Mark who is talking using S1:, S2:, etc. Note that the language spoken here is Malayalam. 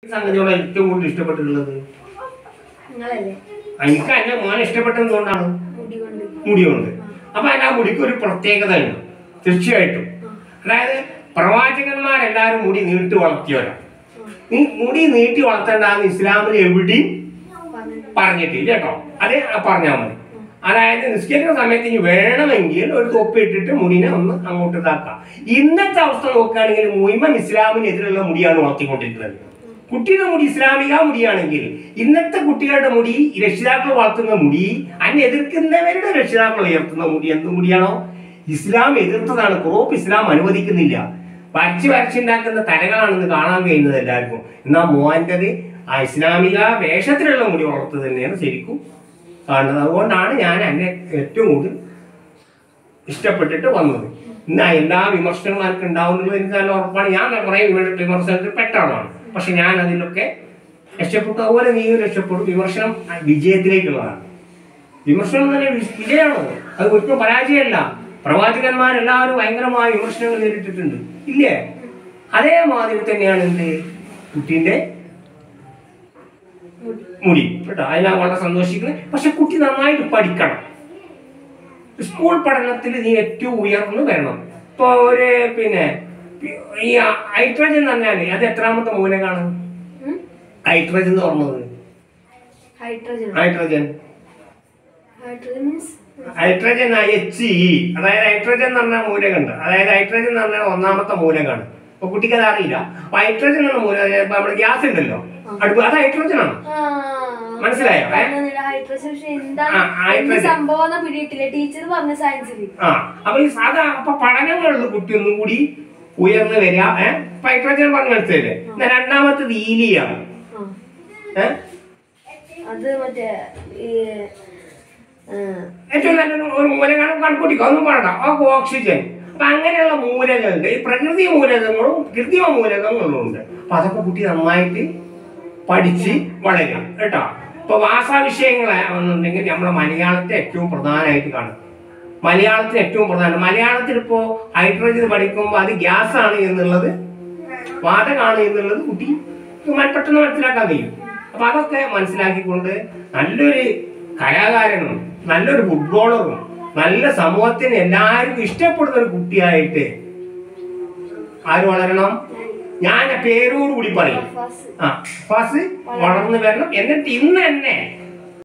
S1: സംഗതിയോടെ ഏറ്റവും കൂടുതൽ ഇഷ്ടപ്പെട്ടിട്ടുള്ളത്
S2: നിങ്ങളല്ലേ
S1: എനിക്ക് എന്റെ മോനെ ഇഷ്ടപ്പെട്ടത് എന്തുകൊണ്ടാണ്
S2: മുടി കൊണ്ട്
S1: മുടി കൊണ്ട് അപ്പൊ അതിന് ആ മുടിക്ക് ഒരു പ്രത്യേകതയുണ്ട് തീർച്ചയായിട്ടും അതായത് പ്രവാചകന്മാരെല്ലാവരും മുടി നീട്ടി വളർത്തിയവരാണ് ഈ മുടി നീട്ടി വളർത്തേണ്ടെന്ന് ഇസ്ലാമിൽ എവിടെയും
S2: പറഞ്ഞിട്ട്
S1: പറഞ്ഞിട്ടില്ല കേട്ടോ അത് പറഞ്ഞാൽ മതി അതായത് നിസ്കരിക്കുന്ന സമയത്ത് ഇനി വേണമെങ്കിൽ ഒരു തൊപ്പി ഇട്ടിട്ട് മുടിനെ ഒന്ന് അങ്ങോട്ട് ഇതാക്കാം ഇന്നത്തെ അവസ്ഥ നോക്കുകയാണെങ്കിൽ മുയ്മൻ ഇസ്ലാമിനെതിരുള്ള മുടിയാണ് വളർത്തിക്കൊണ്ടിരിക്കുന്നത് കുട്ടിയുടെ മുടി ഇസ്ലാമിക മുടിയാണെങ്കിൽ ഇന്നത്തെ കുട്ടികളുടെ മുടി രക്ഷിതാക്കൾ വളർത്തുന്ന മുടി അതിനെ എതിർക്കുന്നവരുടെ രക്ഷിതാക്കൾ ഉയർത്തുന്ന മുടി എന്ത് മുടിയാണോ ഇസ്ലാം എതിർത്തതാണ് ക്രോപ്പ് ഇസ്ലാം അനുവദിക്കുന്നില്ല വരച്ച് വരച്ചുണ്ടാക്കുന്ന തലകളാണെന്ന് കാണാൻ കഴിയുന്നത് എല്ലാവർക്കും എന്നാ മോൻ്റെത് ആ ഇസ്ലാമിക വേഷത്തിലുള്ള മുടി വളർത്തുന്നത് തന്നെയാണ് ശരിക്കും കാണുന്നത് അതുകൊണ്ടാണ് ഞാൻ എന്നെ ഏറ്റവും കൂടുതൽ ഇഷ്ടപ്പെട്ടിട്ട് വന്നത് ഇന്ന് എല്ലാ വിമർശനങ്ങൾക്ക് ഉണ്ടാവുന്നുള്ളത് എനിക്ക് നല്ല ഉറപ്പാണ് ഞാൻ കുറേ വിമർ- വിമർശനത്തിൽ പെട്ട ആളാണ് പക്ഷെ ഞാൻ അതിലൊക്കെ രക്ഷപ്പെട്ടു അതുപോലെ നീ രക്ഷപ്പെടും വിമർശനം വിജയത്തിലേക്കുള്ളതാണ് വിമർശനം തന്നെ വി- വിജയമാണ് അത് ഒരിക്കലും പരാജയമല്ല പ്രവാചകന്മാരെല്ലാവരും ഭയങ്കരമായ വിമർശനങ്ങൾ നേരിട്ടിട്ടുണ്ട് ഇല്ലേ അതേമാതിരി തന്നെയാണ് എന്ത് കുട്ടീൻ്റെ മുടി കേട്ടോ അതിനാണ് വളരെ സന്തോഷിക്കുന്നത് പക്ഷെ കുട്ടി നന്നായിട്ട് പഠിക്കണം സ്കൂൾ പഠനത്തിൽ നീ ഏറ്റവും ഉയർന്നു വരണം ഇപ്പൊ ഒരു പിന്നെ ഈ ഹൈഡ്രജൻ എന്ന് പറഞ്ഞാല് അത് എത്രാമത്തെ മൂലകാണ് ഹൈഡ്രജൻ എന്ന് പറഞ്ഞത്
S2: hydrogen
S1: hydrogen
S2: hydrogen means
S1: hydrogen H E അതായത് ഹൈഡ്രജൻ എന്ന് പറഞ്ഞ മൂലകമുണ്ട് അതായത് ഹൈഡ്രജൻ എന്ന് പറഞ്ഞാൽ ഒന്നാമത്തെ മൂലകമാണ് അപ്പൊ കുട്ടിക്ക് അത് അറിയില്ല അപ്പൊ ഹൈഡ്രജൻ എന്ന മൂലകം ഇപ്പൊ നമ്മുടെ ഗ്യാസ് ഉണ്ടല്ലോ അടുപ്പ് അത് ഹൈഡ്രജൻ ആണ് മനസ്സിലായോ? ഏ?
S2: ഹൈഡ്രജൻ പക്ഷെ
S1: ആ,
S2: എന്താണ്
S1: hydrogen.
S2: എന്ത് സംഭവം പിടിയിട്ടില്ല ടീച്ചർ പറഞ്ഞ സയൻസിൽ
S1: ആ അപ്പൊ ഈ സാധാ അപ്പൊ പഠനങ്ങളിൽ കുട്ടി ഒന്നും കൂടി ഉയർന്നു വരിക ഏഹ് ഹൈഡ്രജൻ പറഞ്ഞ മനസ്സിലല്ലേ എന്നാ രണ്ടാമത്തത് ഈലിയാണ് ഏഹ്
S2: അത് മറ്റേ ഈ ആ,
S1: ഏറ്റവും നല്ലൊരു ഒരു മൂലകാണ് കണക്കൂട്ടിക്കോ ഒന്നും പറയണ്ട ആ ഓക്സിജൻ അപ്പൊ അങ്ങനെയുള്ള മൂലകങ്ങളുണ്ട് ഈ പ്രകൃതി മൂലകങ്ങളും കൃത്രിമ മൂലകങ്ങളും ഉണ്ട് അപ്പൊ അതൊക്കെ കുട്ടി നന്നായിട്ട് പഠിച്ച് വളരുക കേട്ടോ ഇപ്പൊ ഭാഷാ വിഷയങ്ങളാണെന്നുണ്ടെങ്കിൽ നമ്മുടെ മലയാളത്തെ ഏറ്റവും പ്രധാനമായിട്ട് കാണും മലയാളത്തിന് ഏറ്റവും പ്രധാനം മലയാളത്തിൽ ഇപ്പോ ഹൈഡ്രജൻ പഠിക്കുമ്പോൾ അത് ഗ്യാസ് ആണ് എന്നുള്ളത് വാതകമാണ് എന്നുള്ളത് കുട്ടി പെട്ടെന്ന് മനസ്സിലാക്കാൻ കഴിയും അപ്പൊ അതൊക്കെ മനസ്സിലാക്കിക്കൊണ്ട് നല്ലൊരു കലാകാരനും നല്ലൊരു ഫുട്ബോളറും നല്ല സമൂഹത്തിന് എല്ലാവർക്കും ഇഷ്ടപ്പെടുന്ന ഒരു കുട്ടിയായിട്ട് ആര് വളരണം ഞാൻ പേരോടുകൂടി പറയും
S2: ഫാസ്.
S1: ആ ഫാസ് വളർന്നു വരണം എന്നിട്ട് ഇന്ന് തന്നെ